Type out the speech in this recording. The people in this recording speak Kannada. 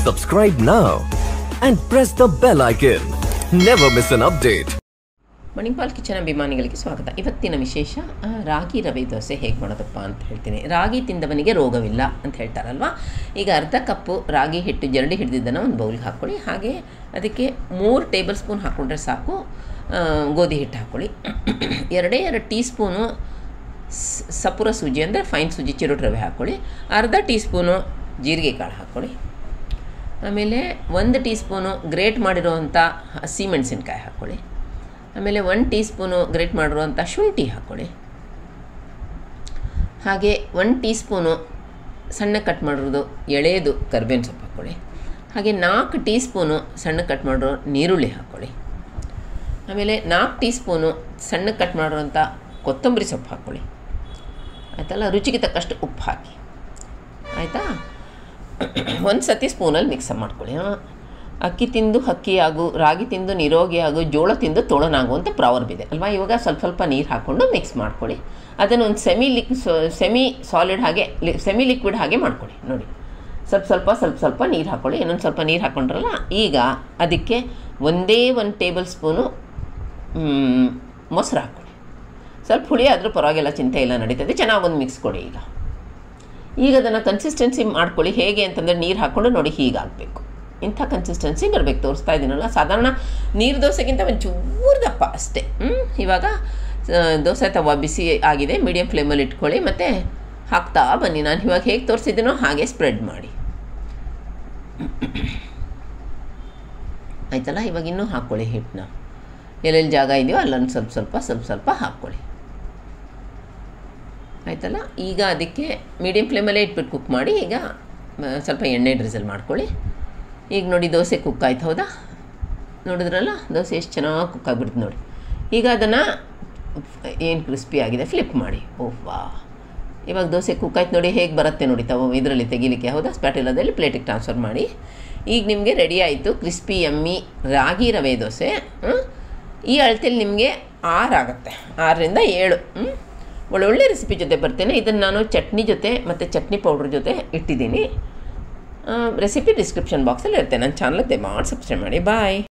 Subscribe now and press the bell icon. Never miss an update. Manipal kitchen ಅಭಿಮಾನಿಗಳಿಗೆ ಸ್ವಾಗತ ಇವತ್ತಿನ ವಿಶೇಷ ಆ, ರಾಗಿ ರವೆ ದೋಸೆ ಹೇಗೆ ಮಾಡೋದಪ್ಪ ಅಂತ ಹೇಳ್ತೀನಿ ರಾಗಿ ತಿಂದವನಿಗೆ ರೋಗವಿಲ್ಲ ಅಂತ ಹೇಳ್ತಾರಲ್ವ ಈಗ ಅರ್ಧ ಕಪ್ಪು ರಾಗಿ ಹಿಟ್ಟು ಜರಡಿ ಹಿಡಿದಿದ್ದನ್ನು ಒಂದು ಬೌಲ್ಗೆ ಹಾಕ್ಕೊಳ್ಳಿ ಹಾಗೆ ಅದಕ್ಕೆ ಮೂರು ಟೇಬಲ್ ಸ್ಪೂನ್ ಹಾಕ್ಕೊಂಡ್ರೆ ಸಾಕು ಆ, ಗೋಧಿ ಹಿಟ್ಟು ಹಾಕ್ಕೊಳ್ಳಿ ಎರಡೇ ಎರಡು ಟೀ ಸ್ಪೂನು ಸ್- ಸಪುರ ಸೂಜಿ ಅಂದರೆ ಫೈನ್ ಸೂಜಿ ಚಿರೋಟ್ ರವೆ ಹಾಕ್ಕೊಳ್ಳಿ ಅರ್ಧ ಟೀ ಸ್ಪೂನು ಜೀರಿಗೆ ಕಾಳು ಹಾಕ್ಕೊಳ್ಳಿ ಆಮೇಲೆ ಒಂದು ಟೀ ಸ್ಪೂನು ಗ್ರೇಟ್ ಮಾಡಿರೋವಂಥ ಹಸಿಮೆಣಸಿನ್ಕಾಯಿ ಹಾಕ್ಕೊಳ್ಳಿ ಆಮೇಲೆ ಒನ್ ಟೀ ಸ್ಪೂನು ಗ್ರೇಟ್ ಮಾಡಿರುವಂಥ ಶುಂಠಿ ಹಾಕ್ಕೊಳ್ಳಿ ಹಾಗೆ ಒನ್ ಟೀ ಸ್ಪೂನು ಸಣ್ಣ ಕಟ್ ಮಾಡಿರೋದು ಎಳೆಯದು ಕರ್ಬೇವಿನ ಸೊಪ್ಪು ಹಾಕ್ಕೊಳ್ಳಿ ಹಾಗೆ ನಾಲ್ಕು ಟೀ ಸ್ಪೂನು ಸಣ್ಣ ಕಟ್ ಮಾಡಿರೋ ನೀರುಳ್ಳಿ ಹಾಕ್ಕೊಳ್ಳಿ ಆಮೇಲೆ ನಾಲ್ಕು ಟೀ ಸ್ಪೂನು ಸಣ್ಣ ಕಟ್ ಮಾಡಿರೋಂಥ ಕೊತ್ತಂಬರಿ ಸೊಪ್ಪು ಹಾಕ್ಕೊಳ್ಳಿ ಆಯ್ತಲ್ಲ ರುಚಿಗೆ ತಕ್ಕಷ್ಟು ಉಪ್ಪು ಹಾಕಿ ಆಯಿತಾ ಒಂದು ಸತಿ ಸ್ಪೂನಲ್ಲಿ ಮಿಕ್ಸ್ ಮಾಡ್ಕೊಳ್ಳಿ ಆ, ಅಕ್ಕಿ ತಿಂದು ಹಕ್ಕಿಯಾಗು ರಾಗಿ ತಿಂದು ನಿರೋಗಿಯಾಗು ಜೋಳ ತಿಂದು ತೋಳನಾಗು ಅಂತ ಪ್ರಾವರ್ಬ್ ಇದೆ ಅಲ್ವಾ ಇವಾಗ ಸ್ವಲ್ಪ ಸ್ವಲ್ಪ ನೀರು ಹಾಕ್ಕೊಂಡು ಮಿಕ್ಸ್ ಮಾಡ್ಕೊಳ್ಳಿ ಅದನ್ನು ಒಂದು ಸೆಮಿ ಲಿಕ್ ಸೆಮಿ ಸಾಲಿಡ್ ಹಾಗೆ ಸೆಮಿ ಲಿಕ್ವಿಡ್ ಹಾಗೆ ಮಾಡ್ಕೊಳ್ಳಿ ನೋಡಿ ಸ್ವಲ್ಪ ಸ್ವಲ್ಪ ಸ್ವಲ್ಪ ಸ್ವಲ್ಪ ನೀರು ಹಾಕ್ಕೊಳ್ಳಿ ಇನ್ನೊಂದು ಸ್ವಲ್ಪ ನೀರು ಹಾಕ್ಕೊಂಡ್ರಲ್ಲ ಈಗ ಅದಕ್ಕೆ ಒಂದೇ ಒಂದು ಟೇಬಲ್ ಸ್ಪೂನು ಮ್, ಮೊಸರು ಹಾಕ್ಕೊಳ್ಳಿ ಸ್ವಲ್ಪ ಹುಳಿ ಆದರೂ ಪರವಾಗಿಲ್ಲ ಚಿಂತೆ ಇಲ್ಲ ನಡೀತದೆ ಚೆನ್ನಾಗಿ ಒಂದು ಮಿಕ್ಸ್ ಕೊಡಿ ಈಗ ಈಗ ಅದನ್ನು ಕನ್ಸಿಸ್ಟೆನ್ಸಿ ಮಾಡ್ಕೊಳ್ಳಿ ಹೇಗೆ ಅಂತಂದರೆ ನೀರು ಹಾಕ್ಕೊಂಡು ನೋಡಿ ಹೀಗಾಗಬೇಕು ಇಂಥ ಕನ್ಸಿಸ್ಟೆನ್ಸಿ ಬರಬೇಕು ತೋರಿಸ್ತಾ ಇದ್ದೀನಲ್ಲ ಸಾಧಾರಣ ನೀರು ದೋಸೆಗಿಂತ ಒಂದು ಚೂರು ದಪ್ಪ ಅಷ್ಟೇ ಹ್ಮ್? ಇವಾಗ ಆ, ದೋಸೆ ತವ ಬಿಸಿ ಆಗಿದೆ ಮೀಡಿಯಮ್ ಫ್ಲೇಮಲ್ಲಿ ಇಟ್ಕೊಳ್ಳಿ ಮತ್ತು ಹಾಕ್ತಾ ಬನ್ನಿ ನಾನು ಇವಾಗ ಹೇಗೆ ತೋರಿಸಿದ್ದೀನೋ ಹಾಗೆ ಸ್ಪ್ರೆಡ್ ಮಾಡಿ ಆಯ್ತಲ್ಲ ಇವಾಗ ಇನ್ನೂ ಹಾಕ್ಕೊಳ್ಳಿ ಹಿಟ್ಟನ್ನ ಎಲ್ಲೆಲ್ಲಿ ಜಾಗ ಇದೆಯೋ ಅಲ್ಲೊಂದು ಸ್ವಲ್ಪ ಸ್ವಲ್ಪ ಸ್ವಲ್ಪ ಸ್ವಲ್ಪ ಹಾಕ್ಕೊಳ್ಳಿ ಆಯ್ತಲ್ಲ ಈಗ ಅದಕ್ಕೆ ಮೀಡಿಯಮ್ ಫ್ಲೇಮಲ್ಲೇ ಇಟ್ಬಿಟ್ಟು ಕುಕ್ ಮಾಡಿ ಈಗ ಆ, ಸ್ವಲ್ಪ ಎಣ್ಣೆ ಡ್ರಿಸಲ್ ಮಾಡ್ಕೊಳ್ಳಿ ಈಗ ನೋಡಿ ದೋಸೆ ಕುಕ್ ಆಯ್ತು ಹೌದಾ ನೋಡಿದ್ರಲ್ಲ ದೋಸೆ ಎಷ್ಟು ಚೆನ್ನಾಗಿ ಕುಕ್ ಆಗಿಬಿಡ್ತು ನೋಡಿ ಈಗ ಅದನ್ನು ಏನು ಕ್ರಿಸ್ಪಿ ಆಗಿದೆ ಫ್ಲಿಪ್ ಮಾಡಿ ಓಹ್ ವಾ ಇವಾಗ ದೋಸೆ ಕುಕ್ ಆಯ್ತು ನೋಡಿ ಹೇಗೆ ಬರುತ್ತೆ ನೋಡಿ ತವ ಇದರಲ್ಲಿ ತೆಗಿಲಿಕ್ಕೆ ಹೌದಾ ಸ್ಪ್ಯಾಟಿಲದಲ್ಲಿ ಪ್ಲೇಟಿಗೆ ಟ್ರಾನ್ಸ್ಫರ್ ಮಾಡಿ ಈಗ ನಿಮಗೆ ರೆಡಿ ಆಯಿತು ಕ್ರಿಸ್ಪಿ ಎಮ್ಮಿ ರಾಗಿ ರವೆ ದೋಸೆ ಹ್ಮ್? ಈ ಅಳತೆಯಲ್ಲಿ ನಿಮಗೆ ಆರು ಆಗುತ್ತೆ ಆರರಿಂದ ಏಳು ಹ್ಮ್? ಒಳ್ಳೊಳ್ಳೆ ರೆಸಿಪಿ ಜೊತೆ ಬರ್ತೇನೆ ಇದನ್ನು ನಾನು ಚಟ್ನಿ ಜೊತೆ ಮತ್ತು ಚಟ್ನಿ ಪೌಡ್ರ್ ಜೊತೆ ಇಟ್ಟಿದ್ದೀನಿ ರೆಸಿಪಿ ಡಿಸ್ಕ್ರಿಪ್ಷನ್ ಬಾಕ್ಸಲ್ಲಿ ಇರುತ್ತೆ ನನ್ನ ಚಾನಲ್ಗೆ ದಯಮಾಡಿ ಸಬ್ಸ್ಕ್ರೈಬ್ ಮಾಡಿ ಬಾಯ್